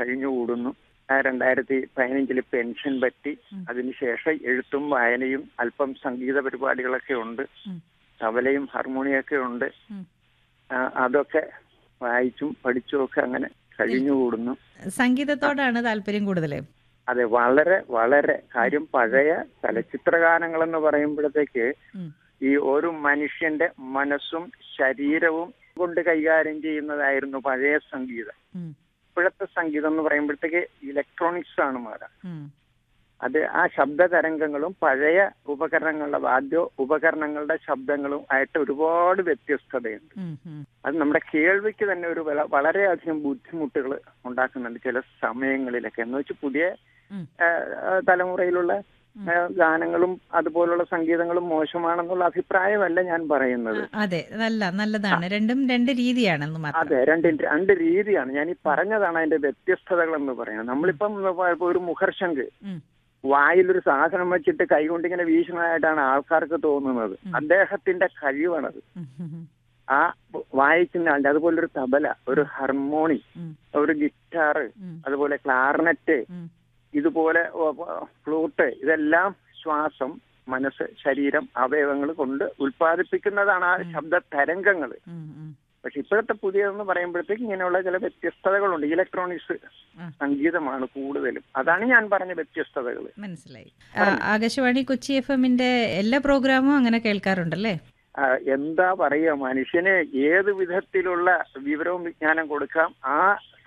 കഴിഞ്ഞുകൂടുന്നു ആ രണ്ടായിരത്തി പതിനഞ്ചില് പെൻഷൻ പറ്റി അതിനുശേഷം എഴുത്തും വായനയും അല്പം സംഗീത പരിപാടികളൊക്കെ ഉണ്ട് ഉം. തബലയും ഹാർമോണിയൊക്കെ ഉണ്ട് ഉം. ആ, അതൊക്കെ വായിച്ചും പഠിച്ചും ഒക്കെ അങ്ങനെ കഴിഞ്ഞുകൂടുന്നു സംഗീതത്തോടാണ് താല്പര്യം കൂടുതൽ അതെ വളരെ വളരെ കാര്യം പഴയ ചലച്ചിത്ര ഗാനങ്ങളെന്ന് പറയുമ്പോഴത്തേക്ക് ഉം. ഈ ഒരു മനുഷ്യന്റെ മനസ്സും ശരീരവും കൊണ്ട് കൈകാര്യം ചെയ്യുന്നതായിരുന്നു പഴയ സംഗീതം ഉം. ഇപ്പോഴത്തെ സംഗീതം എന്ന് പറയുമ്പോഴത്തേക്ക് ഇലക്ട്രോണിക്സ് ആണ് മാറാം ഉം. അത് ആ ശബ്ദ തരംഗങ്ങളും പഴയ ഉപകരണങ്ങളുടെ വാദ്യ ഉപകരണങ്ങളുടെ ശബ്ദങ്ങളും ആയിട്ട് ഒരുപാട് വ്യത്യസ്തതയുണ്ട് ഉം. ഉം. അത് നമ്മുടെ കേൾവിക്ക് തന്നെ ഒരു വള- വളരെയധികം ബുദ്ധിമുട്ടുകൾ ഉണ്ടാക്കുന്നുണ്ട് ചില സമയങ്ങളിലൊക്കെ എന്ന് വെച്ച് പുതിയ ഉം. ആ, ആ, തലമുറയിലുള്ള ആ, ഗാനങ്ങളും അതുപോലുള്ള സംഗീതങ്ങളും മോശമാണെന്നുള്ള അഭിപ്രായമല്ല ഞാൻ പറയുന്നത് ആ, അതെ നല്ല നല്ലതാണ് രണ്ടും രണ്ട് രീതിയാണെന്ന് മാത്രം അതെ രണ്ട് രണ്ട് രീതിയാണ് ഞാൻ ഈ പറഞ്ഞതാണ് അതിന്റെ വ്യത്യസ്തതകൾ എന്ന് പറയുന്നത് നമ്മളിപ്പം ഇപ്പൊ ഒരു മുഖർശങ്ക് ഉം. വായിലൊരു സാധനം വെച്ചിട്ട് കൈകൊണ്ട് ഇങ്ങനെ വീശുന്നതായിട്ടാണ് ആൾക്കാർക്ക് തോന്നുന്നത് അദ്ദേഹത്തിന്റെ കഴിവാണത് ഉം. ഉം. ആ വായിക്കുന്ന ആളുടെ അതുപോലെ ഒരു തബല ഒരു ഹാർമോണി ഉം. ഒരു ഗിറ്റാർ ഉം. അതുപോലെ ക്ലാർനെറ്റ് ഉം. ഇതുപോലെ ഫ്ലൂട്ട് ഇതെല്ലാം ശ്വാസം മനസ്സ് ശരീരം അവയവങ്ങൾ കൊണ്ട് ഉൽപ്പാദിപ്പിക്കുന്നതാണ് ആ ശബ്ദ തരംഗങ്ങൾ ഉം. ഉം. പക്ഷെ ഇപ്പോഴത്തെ പുതിയതെന്ന് പറയുമ്പോഴത്തേക്ക് ഇങ്ങനെയുള്ള ചില വ്യത്യസ്തതകളുണ്ട് ഇലക്ട്രോണിക്സ് ആ. സംഗീതമാണ് കൂടുതലും അതാണ് ഞാൻ പറഞ്ഞ വ്യത്യസ്തതകൾ മനസ്സിലായി ആ, ആകാശവാണി കൊച്ചി എഫ് എമ്മിന്റെ എല്ലാ പ്രോഗ്രാമും അങ്ങനെ കേൾക്കാറുണ്ടല്ലേ എന്താ പറയുക മനുഷ്യന് ഏത് വിധത്തിലുള്ള വിവരവും വിജ്ഞാനം കൊടുക്കാം ആ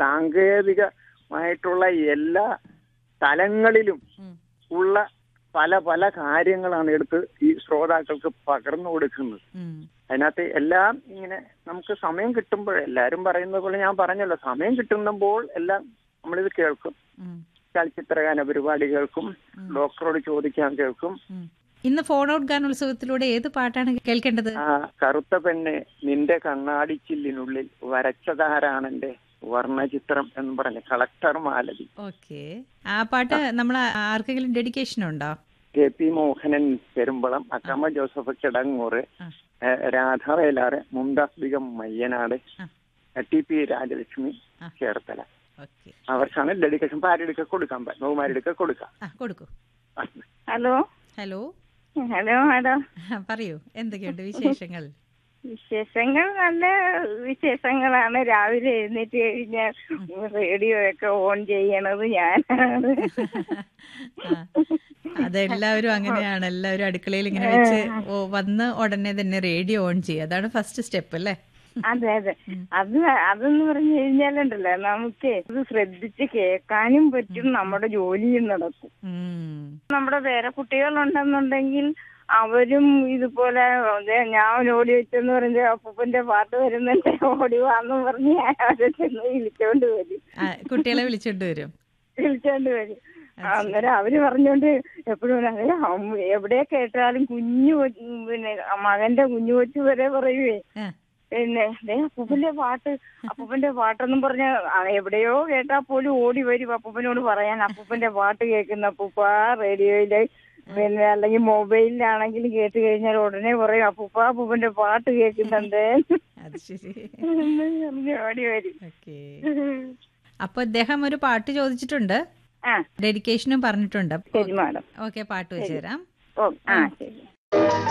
സാങ്കേതികമായിട്ടുള്ള എല്ലാ തലങ്ങളിലും ഉം. ഉള്ള പല പല കാര്യങ്ങളാണ് എടുത്ത് ഈ ശ്രോതാക്കൾക്ക് പകർന്നു കൊടുക്കുന്നത് ഉം. അതിനകത്ത് എല്ലാം ഇങ്ങനെ നമുക്ക് സമയം കിട്ടുമ്പോൾ എല്ലാവരും പറയുന്നത് പോലെ ഞാൻ പറഞ്ഞല്ലോ സമയം കിട്ടുമ്പോൾ എല്ലാം നമ്മളിത് കേൾക്കും ഉം. ചലച്ചിത്രഗാന പരിപാടി കേൾക്കും ഡോക്ടറോട് ചോദിക്കാൻ കേൾക്കും ഉം. ഇന്ന് ഫോൺ ഔട്ട് ഗാനോത്സവത്തിലൂടെ ഏത് പാട്ടാണ് കേൾക്കേണ്ടത് ആ കറുത്ത പെണ്ണ് നിന്റെ കണ്ണാടിച്ചില്ലിനുള്ളിൽ വരച്ചതാരാണെന്റെ വർണ്ണചിത്രം എന്ന് പറഞ്ഞ് കളക്ടർ മാലതി ഓക്കെ ആ പാട്ട് നമ്മൾ ആർക്കെങ്കിലും ഡെഡിക്കേഷൻ ഉണ്ടോ K P Mohanan Perumbalam Akkamma Joseph Kidangoor ആ. ഏഹ് രാധ വേലാറ് മുംതാസ് ബിഗം മയ്യനാട് ആ. ടി പി രാജലക്ഷ്മി ആ. ചേർത്തല ഓക്കെ അവർക്കാണ് ഡെഡിക്കേഷൻ ഭാര്യടുക്ക കൊടുക്കാൻ ബഹുമാരിടുക്ക കൊടുക്കാം ആ കൊടുക്കൂ ഹലോ ഹലോ ഹലോ മാഡം പറയൂ എന്തൊക്കെയുണ്ട് വിശേഷങ്ങൾ വിശേഷങ്ങൾ നല്ല വിശേഷങ്ങളാണ് രാവിലെ എഴുന്നേറ്റ് കഴിഞ്ഞാൽ റേഡിയോ ഒക്കെ ഓൺ ചെയ്യണത് ഞാനാണ് ആ, അതെല്ലാവരും അങ്ങനെയാണ് എല്ലാവരും അടുക്കളയിൽ ഇങ്ങനെ വെച്ച് ഓ വന്ന് ഉടനെ തന്നെ റേഡിയോ ഓൺ ചെയ്യുക അതാണ് ഫസ്റ്റ് സ്റ്റെപ്പ് അല്ലേ അതെ അതെ അത് അതെന്ന് പറഞ്ഞു കഴിഞ്ഞാലുണ്ടല്ലോ നമുക്ക് ഇത് ശ്രദ്ധിച്ച് കേൾക്കാനും പറ്റും നമ്മുടെ ജോലിയും നടക്കും ഉം. നമ്മുടെ വേറെ കുട്ടികളുണ്ടെന്നുണ്ടെങ്കിൽ അവരും ഇതുപോലെ ദേ ഞാൻ ഓടി വെച്ചെന്ന് പറഞ്ഞ അപ്പൂപ്പന്റെ പാട്ട് വരുന്നുണ്ട് ഓടി വാന്ന് പറഞ്ഞ് ഞാൻ അവരെ ചെന്ന് വിളിച്ചോണ്ട് വരും ആ, കുട്ടികളെ വിളിച്ചോണ്ട് വരും വിളിച്ചോണ്ട് വരും അന്നേരം അവര് പറഞ്ഞോണ്ട് എപ്പോഴും എവിടെ കേട്ടാലും കുഞ്ഞു കൊ- പിന്നെ മകന്റെ കുഞ്ഞു കൊച്ചു വരെ പറയുവേ ആ, പിന്നെ ദേ അപ്പൂപ്പന്റെ പാട്ട് അപ്പൂപ്പന്റെ പാട്ടെന്നും പറഞ്ഞ എവിടെയോ കേട്ടാ പോലും ഓടി വരും അപ്പൂപ്പനോട് പറയാൻ അപ്പൂപ്പന്റെ പാട്ട് കേൾക്കുന്ന അപ്പൂപ്പ റേഡിയോയില് പിന്നെ അല്ലെങ്കിൽ മൊബൈലിലാണെങ്കിൽ കേട്ട് കഴിഞ്ഞാൽ ഉടനെ പറയും അപ്പൂപ്പ അപ്പൂപ്പന്റെ പാട്ട് കേൾക്കുന്നുണ്ട് അത് ശരി എന്ന് പറഞ്ഞ് ഓടി വരും ഓക്കെ അപ്പൊ അദ്ദേഹം ഒരു പാട്ട് ചോദിച്ചിട്ടുണ്ട് ആ ഡെഡിക്കേഷനും പറഞ്ഞിട്ടുണ്ട് ശരി മാഡം ഓക്കെ പാട്ട് വെച്ച് തരാം ഓ ആ ശരി